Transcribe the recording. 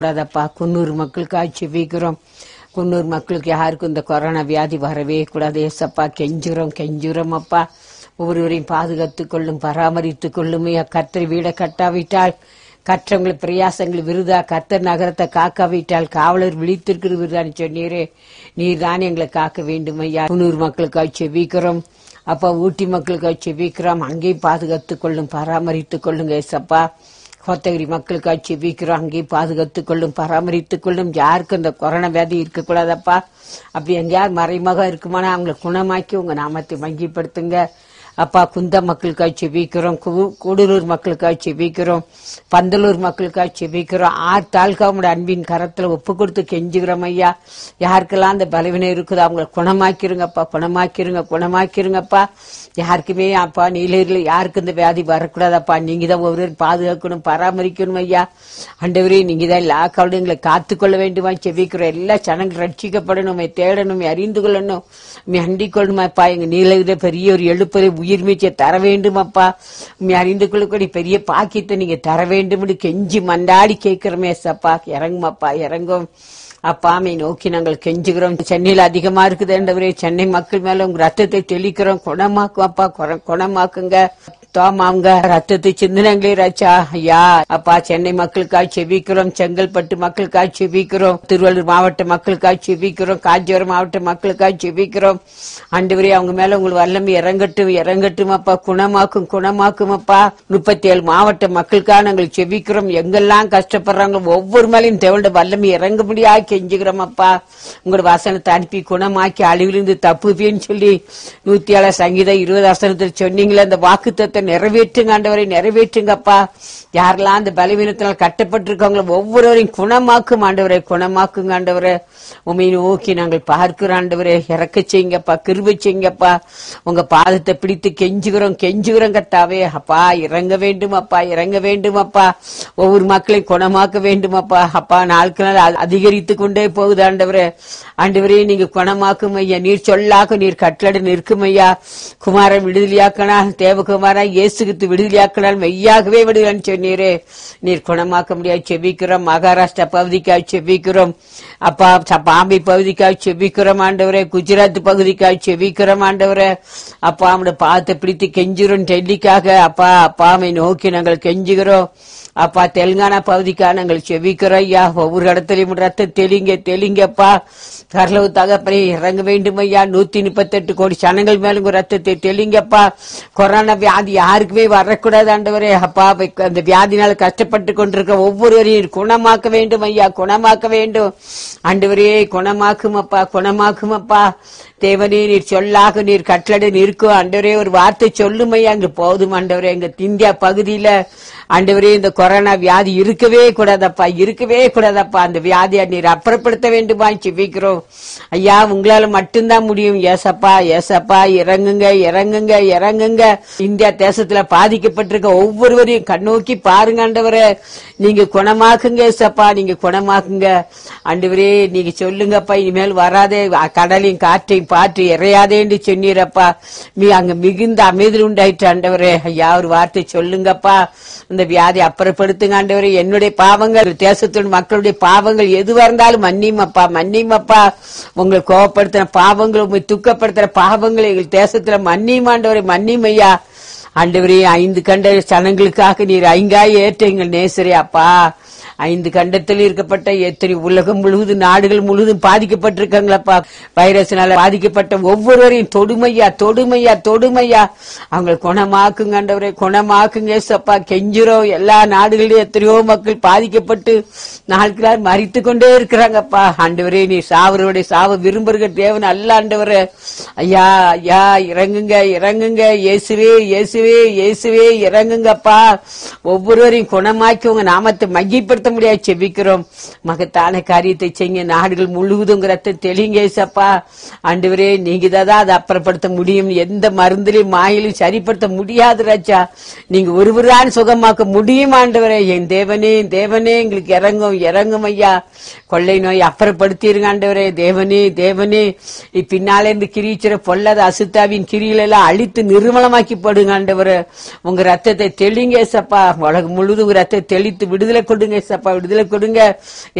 கூடாதப்பா குன்னூர் மக்களுக்காக செவிக்கிறோம் குன்னூர் மக்களுக்கு யாருக்கும் இந்த கொரோனா வியாதி வரவே கூடாது ஏசப்பா கெஞ்சுறோம் கெஞ்சுறோம் அப்பா ஒவ்வொருவரையும் பாதுகாத்துக் கொள்ளும் பராமரித்துக் கொள்ளும் கர்த்தர் வீடை கட்டாவிட்டால் கற்றவங்கள் பிரயாசங்கள் விருதா கர்த்தர் நகரத்தை காக்காவிட்டால் காவலர் விழித்திருக்கிற விருதான்னு சொன்னீரே நீர் தான் எங்களை காக்க வேண்டும் ஐயா குன்னூர் மக்களுக்காக செவிக்கிறோம் அப்பா ஊட்டி மக்களுக்காக செவிக்கிறோம் அங்கேயும் பாதுகாத்துக் கொள்ளும் பராமரித்துக் கொள்ளுங்க ஏசப்பா கோத்தகிரி மக்களுக்காக செபிக்கிறோம் அங்கேயும் பாதுகாத்துக் கொள்ளும் பராமரித்துக் கொள்ளும் யாருக்கும் இந்த கொரோனா வியாதி இருக்கக்கூடாதப்பா அப்படி எங்கேயாவது மறைமுகம் இருக்குமானா அவங்களை குணமாக்கி உங்க நாமத்தை மங்கிப்படுத்துங்க அப்பா குந்த மக்களுக்காக செபிக்கிறோம் கு- கூடலூர் மக்களுக்காக செபிக்கிறோம் பந்தலூர் மக்களுக்காக செபிக்கிறோம் ஆறு தாலுகாவோட அன்பின் கரத்துல ஒப்பு கொடுத்து கெஞ்சுகிறோம் ஐயா யாருக்கெல்லாம் அந்த பலவீனம் இருக்குதோ அவங்களை குணமாக்கிருங்கப்பா குணமாக்கிருங்க குணமாக்கிருங்கப்பா யாருக்குமே அப்பா நீலகிரியில் யாருக்கு இந்த வியாதி வரக்கூடாதப்பா நீங்க தான் ஒவ்வொரு பாதுகாக்கணும் பராமரிக்கணும் ஐயா ஆண்டவரே நீங்க தான் எல்லா கவலையும் எங்களை காத்துக்கொள்ள வேண்டுமா செபிக்கிறோம் எல்லா ஜனங்கள் ரட்சிக்கப்படணும் உம்மை தேடணும் உம்மை அறிந்து கொள்ளணும் உண்மை அண்டிக் கொள்ளணுமாப்பா எங்க நீலகிரியில பெரிய ஒரு எழுப்பதை உயிர் மீச்சை தர வேண்டுமாப்பா உண்மை அறிந்து கொள்ளக்கூடிய பெரிய பாக்கியத்தை நீங்க தர வேண்டும் கெஞ்சி மண்டாடி கேட்கிறோமே சப்பா இறங்குமாப்பா இறங்கும் அப்பாமை நோக்கி நாங்கள் கெஞ்சுகிறோம் சென்னையில் அதிகமா இருக்குதுன்றவரே சென்னை மக்கள் மேல உங்க ரத்தத்தை தெளிக்கிறோம் குணமாக்கும் அப்பா குண- குணமாக்குங்க தோமாங்க ரத்தத்தை சிந்தனங்களே ராச்சா ஐயா அப்பா சென்னை மக்களுக்காக செபிக்கிறோம் செங்கல்பட்டு மக்களுக்காக செபிக்கிறோம் திருவள்ளூர் மாவட்ட மக்களுக்காக செபிக்கிறோம் காஞ்சிபுரம் மாவட்ட மக்களுக்காக செபிக்கிறோம் ஆண்டவரே அவங்க மேல உங்களுக்கு வல்லமை இறங்கட்டும் இறங்கட்டும் அப்பா குணமாக்கும் குணமாக்கும் அப்பா முப்பத்தி ஏழு மாவட்ட மக்களுக்காக நாங்கள் செபிக்கிறோம் எங்கெல்லாம் கஷ்டப்படுறாங்க ஒவ்வொரு மேலையும் தேவண்ட வல்லமை இறங்க முடியாது கெஞ்சுகிறோம் அப்பா உங்களோட வசனத்தை அனுப்பி குணமாக்கி அழிவிலிருந்து தப்புப்பேன்னு சொல்லி நூத்தி ஏழு சங்கீதம் இருபது வசனத்தில் சொன்னீங்களே அந்த வாக்குத்தத்தை நிறைவேற்றுங்க ஆண்டவரை நிறைவேற்றுங்கப்பா யாரெல்லாம் அந்த பலவீனத்தினால் கட்டப்பட்டிருக்காங்களோ ஒவ்வொருவரையும் குணமாக்கும் ஆண்டவரை குணமாக்குங்க ஆண்டவரை உண்மை நோக்கி நாங்கள் பார்க்கிறோம் ஆண்டவரே இறக்க செய்யுங்கப்பா கிருபை செய்யுங்கப்பா உங்க பாதத்தை பிடித்து கெஞ்சுகிறோம் கெஞ்சுகிறோம் கத்தாவே அப்பா இறங்க வேண்டும் அப்பா இறங்க வேண்டும் அப்பா ஒவ்வொரு மக்களையும் குணமாக்க வேண்டும் அப்பா அப்பா நாளுக்கு நாள் அ- அதிகரித்து கொண்டே போகுது ஆண்டவரே ஆண்டவரே நீங்க குணமாக்கும் ஐயா நீர் சொல்லாக்கும் நீர் கட்டளை நிற்கும் ஐயா குமாரன் விடுதலையாக்கினால் தேவகுமாரா இயேசுகித்து விடுதலையாக்கினால் மெய்யாகவே விடுதலைன்னு சொன்னீரே நீர் குணமாக்க முடியாது செபிக்கிறோம் மகாராஷ்டிரா பகுதிக்காக செபிக்கிறோம் அப்பா ச- பாம்பே பகுதிக்காக செபிக்கிறோம் ஆண்டவரே குஜராத் பகுதிக்காக செபிக்கிறோம் ஆண்டவரே அப்பா அவனோட பாதத்தை பிடித்து கெஞ்சுறோம் டெல்லிக்காக அப்பா அப்பாமை நோக்கி நாங்கள் கெஞ்சுகிறோம் அப்பா தெலுங்கானா பகுதிக்காக நாங்கள் செபிக்கிறோம் ஐயா ஒவ்வொரு இடத்துலயும் ரத்தம் தெளிங்க தெளிங்கப்பா கரலவு தகப்பனே இறங்க வேண்டும் ஐயா நூத்தி முப்பத்தெட்டு கோடி சனங்கள் மேலும் உங்க ரத்தத்தை தெளிங்கப்பா கொரோனா வியாதி யாருக்குமே வரக்கூடாது ஆண்டவரே அப்பா இப்ப அந்த வியாதினால கஷ்டப்பட்டு கொண்டிருக்க ஒவ்வொருவரையும் குணமாக்க வேண்டும் ஐயா குணமாக்க வேண்டும் ஆண்டவரே குணமாக்கும் அப்பா குணமாக்கும் அப்பா தேவனே நீர் சொல்லாக நீர் கட்டளை நிற்கும் ஆண்டவரே ஒரு வார்த்தை சொல்லும் ஐயா அங்க போதும் ஆண்டவரே எங்க இந்தியா பகுதியில ஆண்டவரே இந்த கொரோனா வியாதி இருக்கவே கூடாதப்பா இருக்கவே கூடாதப்பா அந்த வியாதியை நீர் அப்புறப்படுத்த வேண்டுமா செபிக்கிறோம் ஐயா உங்களால மட்டும்தான் முடியும் ஏசப்பா ஏசப்பா இறங்குங்க இறங்குங்க இறங்குங்க இந்தியா தேசத்துல பாதிக்கப்பட்டிருக்க ஒவ்வொருவரையும் கண்ணோக்கி பாருங்க ஆண்டவரே நீங்க குணமாக்குங்க ஏசப்பா நீங்க குணமாக்குங்க ஆண்டவரே நீங்க சொல்லுங்கப்பா இனிமேல் வராதே அ- கடலையும் காற்றையும் பாற்று இறையாதேன்னு சொன்னீரப்பா நீ அங்க மிகுந்த அமைதல் உண்டாயிற்று ஆண்டவரே ஐயா ஒரு வார்த்தை சொல்லுங்கப்பா இந்த வியாதி அப்புறப்படுத்துங்க ஆண்டவரே என்னுடைய பாவங்கள் தேசத்தின் மக்களுடைய பாவங்கள் எதுவா இருந்தாலும் மன்னிமப்பா மன்னிமப்பா உங்களை கோவப்படுத்தின பாவங்கள் உங்களை துக்கப்படுத்துற பாவங்கள் எங்கள் தேசத்துல மன்னிமாண்டவரை மன்னிமையா ஆண்டவரே ஐந்து கண்ட சனங்களுக்காக நீர் ஐங்காய் ஏற்ற எங்கள் நேசரே அப்பா ஐந்து கண்டத்தில் இருக்கப்பட்ட எத்தனை உலகம் முழுவதும் நாடுகள் முழுவதும் பாதிக்கப்பட்டிருக்காங்களப்பா வைரஸ்னால பாதிக்கப்பட்ட ஒவ்வொருவரையும் தொடுமையா தொடுமையா தொடுமையா அவங்க குணமாக்குங்க ஆண்டவரே குணமாக்குங்க சப்பா கெஞ்சுறோம் எல்லா நாடுகளிலும் எத்தனையோ மக்கள் பாதிக்கப்பட்டு நாட்களால் மறித்து கொண்டே இருக்கிறாங்கப்பா ஆண்டவரே நீ சாவருடைய சாவ விரும்புகிற தேவன் அல்ல ஆண்டவரே ஐயா ஐயா இறங்குங்க இறங்குங்க இயேசுவே இயேசுவே இயேசுவே இறங்குங்கப்பா ஒவ்வொருவரையும் குணமாக்கி உங்க நாமத்தை மகிப்படுத்த முடியாது செபிக்கிறோம் மகத்தான காரியத்தை செய்ய நாடுகள் முழுவதும் ரத்தம் தெளிங்க ஏசப்பா ஆண்டவரே நீங்க தான் அதை அப்புறப்படுத்த முடியும் எந்த மருந்திலையும் மாயிலும் சரிப்படுத்த முடியாது ராஜா நீங்க ஒருவரான் சுகமாக்க முடியும் ஆண்டவரே என் தேவனே தேவனே எங்களுக்கு இறங்கும் இறங்கும் ஐயா கொள்ளை நோய் அப்புறப்படுத்திருங்க ஆண்டவரே தேவனே தேவனே நீ பின்னாலே இருந்து கிரீச்சிற பொல்லாத அசுத்தாவின் கிரியில எல்லாம் அழித்து நிர்மலமாக்கி போடுங்க ஆண்டவரே உங்க ரத்தத்தை தெளிங்க ஏசப்பா உலகம் முழுதும் உங்க ரத்தத்தை தெளித்து விடுதலை கொடுங்க ஏசப்பா ஏசப்பா விடுதலை கொடுங்க